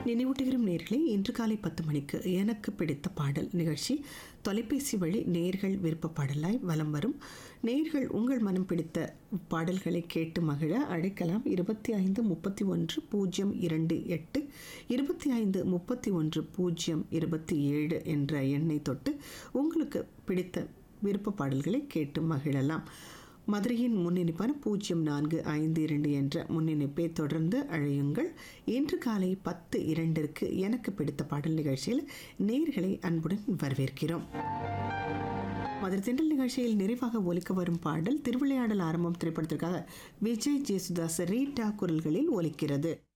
நினைவூட்டுகிறோம் நேர்களே இன்று காலை பத்து மணிக்கு எனக்கு பிடித்த பாடல் நிகழ்ச்சி தொலைபேசி வழி நேர்கள் விருப்ப பாடலாய் வலம் வரும் நேர்கள் உங்கள் மனம் பிடித்த பாடல்களை கேட்டு மகிழ அழைக்கலாம் இருபத்தி ஐந்து முப்பத்தி ஒன்று பூஜ்ஜியம் இரண்டு எட்டு இருபத்தி ஐந்து முப்பத்தி ஒன்று பூஜ்ஜியம் இருபத்தி ஏழு என்ற எண்ணை தொட்டு உங்களுக்கு பிடித்த விருப்ப பாடல்களை கேட்டு மகிழலாம் மதுரையின் முன்னிணைப்பான பூஜ்ஜியம் நான்கு ஐந்து இரண்டு என்ற முன்னிணைப்பை தொடர்ந்து அழையுங்கள் இன்று காலை பத்து இரண்டிற்கு எனக்கு பிடித்த பாடல் நிகழ்ச்சியில் நேர்களை அன்புடன் வரவேற்கிறோம் மதுரை திண்டல் நிகழ்ச்சியில் நிறைவாக ஒலிக்க வரும் பாடல் திருவிளையாடல் ஆரம்பம் திரைப்படத்திற்காக விஜய் ஜேசுதாஸ் ரீட்டா குரல்களில் ஒலிக்கிறது